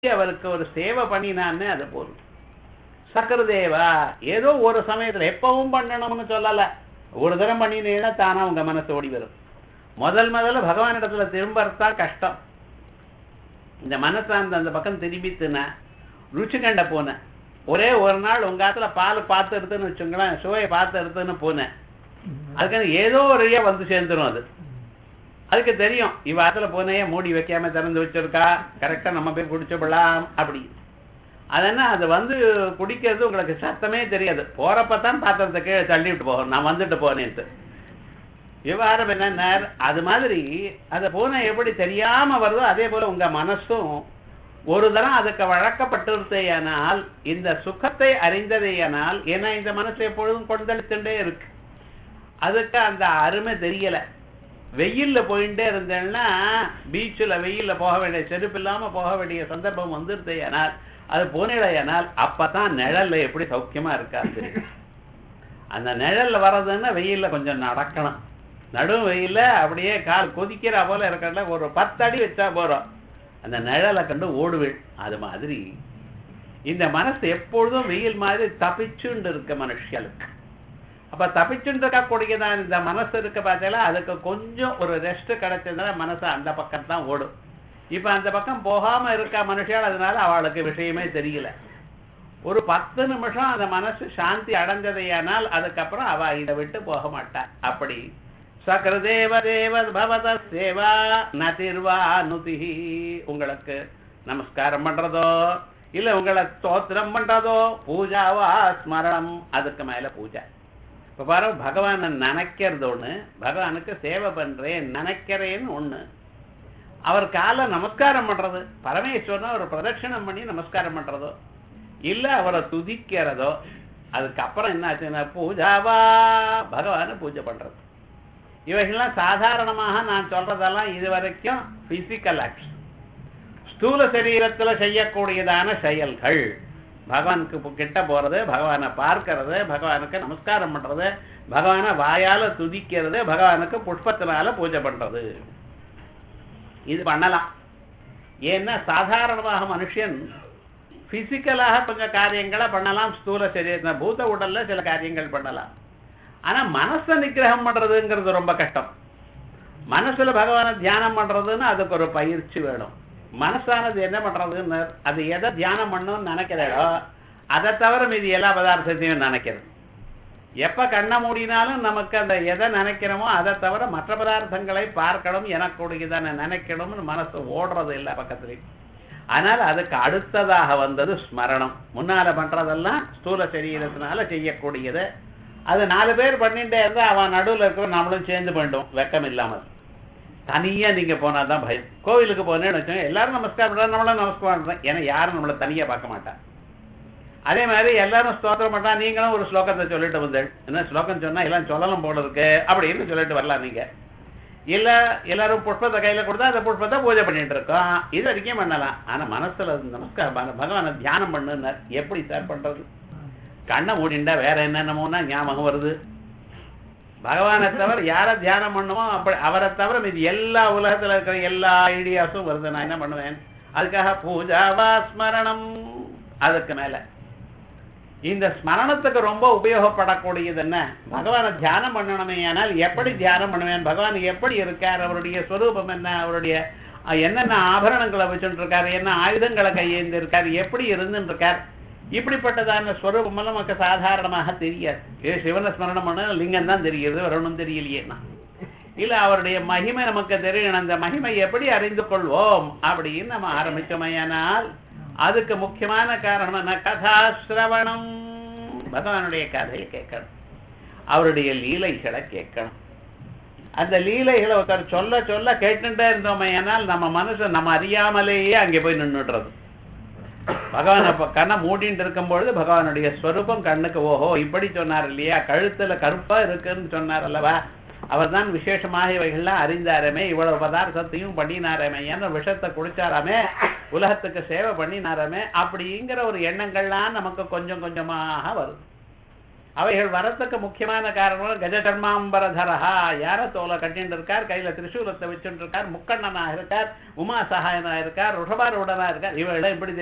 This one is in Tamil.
அவருக்கு ஒரு சேவை பண்ணினான்னு அது போதும் சக்கரதேவா ஏதோ ஒரு சமயத்துல எப்பவும் பண்ணணும்னு சொல்லல ஒரு தரம் பண்ணினீங்கன்னா தானா உங்க மனசு ஓடி வரும் முதல் முதல்ல பகவானிடத்துல திரும்பறதுதான் கஷ்டம் இந்த மனசு அந்த அந்த பக்கம் திரும்பித்துன ருச்சி கண்ட போனேன் ஒரே ஒரு நாள் உங்க ஆத்துல பால் பார்த்து எடுத்துன்னு வச்சுங்களேன் சுவையை பார்த்து எடுத்துன்னு போனேன் அதுக்கு ஏதோ ஒரு வழியா வந்து சேர்ந்துரும் அது அதுக்கு தெரியும் இவ ஆத்துல போனையே மூடி வைக்காம திறந்து வச்சிருக்கா கரெக்டா நம்ம போய் குடிச்சுடலாம் அப்படி அதனா அது வந்து குடிக்கிறது உங்களுக்கு சத்தமே தெரியாது போறப்பதான் பாத்திரத்தை கீழே தள்ளிவிட்டு போகும் நான் வந்துட்டு போனேன்ட்டு விவகாரம் என்ன அது மாதிரி அது பூனை எப்படி தெரியாம வருதோ அதே போல உங்க மனசும் ஒரு தரம் அதுக்கு வழக்கப்பட்டிருந்தேயானால் இந்த சுகத்தை அறிந்ததேயானால் ஏன்னா இந்த மனசு எப்பொழுதும் கொந்தளித்துட்டே இருக்கு அதுக்கு அந்த அருமை தெரியல வெயில்ல போயிட்டே இருந்தேன்னா பீச்சில் வெயில்ல போக வேண்டிய செருப்பு இல்லாம போக வேண்டிய சந்தர்ப்பம் வந்துருந்தேயானால் அது போனிடையானால் அப்பதான் நிழல்ல எப்படி சௌக்கியமா இருக்காது அந்த நிழல்ல வர்றதுன்னா வெயில்ல கொஞ்சம் நடக்கணும் நடு வெயில்ல அப்படியே கால் கொதிக்கிற போல இருக்கிறதுல ஒரு பத்து அடி வச்சா போறோம் அந்த நிழலை கண்டு ஓடுவேள் அது மாதிரி இந்த மனசு எப்பொழுதும் வெயில் மாதிரி தப்பிச்சுண்டு இருக்க மனுஷியலுக்கு அப்ப தப்பிச்சுட்டு இருக்கக்கூடியதான் இந்த மனசு இருக்க பார்த்தீங்களா அதுக்கு கொஞ்சம் ஒரு ரெஸ்ட் கிடைச்சதுனால மனசு அந்த பக்கம் தான் ஓடும் இப்ப அந்த பக்கம் போகாம இருக்க மனுஷியால் அதனால அவளுக்கு விஷயமே தெரியல ஒரு பத்து நிமிஷம் அந்த மனசு சாந்தி அடைஞ்சதையானால் அதுக்கப்புறம் அவ இதை விட்டு போக மாட்டா அப்படி சக்கரதேவ தேவ பவத சேவா நதிர்வா நுதிஹி உங்களுக்கு நமஸ்காரம் பண்றதோ இல்ல உங்களை ஸ்தோத்திரம் பண்றதோ பூஜாவா ஸ்மரணம் அதுக்கு மேல பூஜை இப்ப பாரு பகவானை நினைக்கிறது ஒண்ணு பகவானுக்கு சேவை பண்றேன் நினைக்கிறேன்னு ஒண்ணு அவர் கால நமஸ்காரம் பண்றது பரமேஸ்வரன் ஒரு பிரதட்சணம் பண்ணி நமஸ்காரம் பண்றதோ இல்ல அவரை துதிக்கிறதோ அதுக்கப்புறம் என்ன ஆச்சுன்னா பூஜாவா பகவானை பூஜை பண்றது இவைகள்லாம் சாதாரணமாக நான் சொல்றதெல்லாம் இது வரைக்கும் பிசிக்கல் ஆக்ஷன் ஸ்தூல சரீரத்துல செய்யக்கூடியதான செயல்கள் பகவானுக்கு கிட்ட போறது பகவானை பார்க்கறது பகவானுக்கு நமஸ்காரம் பண்றது பகவானை வாயால துதிக்கிறது பகவானுக்கு புஷ்பத்தினால பூஜை பண்றது இது பண்ணலாம் ஏன்னா சாதாரணமாக மனுஷன் பிசிக்கலாக கொஞ்சம் காரியங்களை பண்ணலாம் ஸ்தூல சரீர பூத உடல்ல சில காரியங்கள் பண்ணலாம் ஆனா மனசை நிகிரகம் பண்றதுங்கிறது ரொம்ப கஷ்டம் மனசுல பகவானை தியானம் பண்றதுன்னு அதுக்கு ஒரு பயிற்சி வேணும் மனசானது என்ன பண்றதுன்னு அது எதை தியானம் பண்ணணும்னு நினைக்கிறதோ அதை தவிர மீதி எல்லா பதார்த்தத்தையும் நினைக்கிறது எப்ப கண்ணை மூடினாலும் நமக்கு அந்த எதை நினைக்கிறோமோ அதை தவிர மற்ற பதார்த்தங்களை பார்க்கணும் எனக்கூடியதான நினைக்கணும்னு மனசு ஓடுறது இல்லை பக்கத்துலயும் அதனால அதுக்கு அடுத்ததாக வந்தது ஸ்மரணம் முன்னால பண்றதெல்லாம் ஸ்தூல சரீரத்தினால செய்யக்கூடியது அது நாலு பேர் பண்ணிட்டே இருந்தா அவன் நடுவுல இருக்கிற நம்மளும் சேர்ந்து பண்ணிட்டோம் வெக்கம் இல்லாமல் தனியா நீங்க போனாதான் பயம் கோவிலுக்கு போனேன்னு வச்சோங்க எல்லாரும் நமஸ்காரம் பண்றாங்க நம்மளும் நமஸ்காரம் பண்றோம் ஏன்னா யாரும் நம்மள தனியா பார்க்க மாட்டா அதே மாதிரி எல்லாரும் ஸ்தோத்திரம் பண்றா நீங்களும் ஒரு ஸ்லோகத்தை சொல்லிட்டு வந்தேன் என்ன ஸ்லோகம் சொன்னா எல்லாம் சொல்லலாம் போல இருக்கு அப்படின்னு சொல்லிட்டு வரலாம் நீங்க இல்ல எல்லாரும் புஷ்பத்தை கையில கொடுத்தா அந்த புஷ்பத்தை பூஜை பண்ணிட்டு இருக்கோம் இது வரைக்கும் பண்ணலாம் ஆனா மனசுல நமஸ்காரம் பகவானை தியானம் பண்ணுனார் எப்படி சார் பண்றது கண்ணை மூடிண்டா வேற என்னென்னமோனா ஞாபகம் வருது பகவானை தவிர யாரை தியானம் பண்ணுமோ அப்படி அவரை தவிர மீது எல்லா உலகத்துல இருக்கிற எல்லா ஐடியாஸும் வருது நான் என்ன பண்ணுவேன் அதுக்காக பூஜாவா ஸ்மரணம் அதுக்கு மேல இந்த ஸ்மரணத்துக்கு ரொம்ப உபயோகப்படக்கூடியது என்ன பகவானை தியானம் பண்ணணுமே ஆனால் எப்படி தியானம் பண்ணுவேன் பகவான் எப்படி இருக்கார் அவருடைய ஸ்வரூபம் என்ன அவருடைய என்னென்ன ஆபரணங்களை வச்சுட்டு இருக்காரு என்ன ஆயுதங்களை கையேந்து இருக்காரு எப்படி இருந்துட்டு இருக்கார் இப்படிப்பட்டதான ஸ்வரூபம் நமக்கு சாதாரணமாக தெரியாது ஏ சிவன ஸ்மரணம் பண்ண லிங்கம் தான் தெரியுது வரணும் தெரியலையேன்னா இல்ல அவருடைய மகிமை நமக்கு தெரியணும் அந்த மகிமை எப்படி அறிந்து கொள்வோம் அப்படின்னு நம்ம ஆரம்பிச்சோமையானால் அதுக்கு முக்கியமான காரணம் என்ன கதாசிரவணம் பகவானுடைய கதையை கேட்கணும் அவருடைய லீலைகளை கேட்கணும் அந்த லீலைகளை ஒருத்தர் சொல்ல சொல்ல கேட்டுட்டே இருந்தோமையானால் நம்ம மனசு நம்ம அறியாமலேயே அங்கே போய் நின்றுடுறது பகவான் அப்ப கண்ணை மூடிட்டு இருக்கும் பொழுது பகவானுடைய ஸ்வரூபம் கண்ணுக்கு ஓஹோ இப்படி சொன்னார் இல்லையா கழுத்துல கருப்பா இருக்குன்னு சொன்னார் அல்லவா அவர் தான் விசேஷமாக இவைகள்லாம் அறிந்தாரமே இவ்வளவு பதார்த்தத்தையும் பண்ணினாரமே என்ற விஷத்தை குடிச்சாராமே உலகத்துக்கு சேவை பண்ணினாரமே அப்படிங்கிற ஒரு எண்ணங்கள்லாம் நமக்கு கொஞ்சம் கொஞ்சமாக வருது அவைகள் வரத்துக்கு முக்கியமான காரணம் கஜகர்மாம்பரதரஹா யார தோலை கட்டிட்டு இருக்கார் கையில திரிசூலத்தை வச்சுட்டு இருக்கார் முக்கண்ணனா இருக்கார் உமா சகாயனா இருக்கார் ருஷபாரூடனா இருக்கார் இவர்கள் இப்படி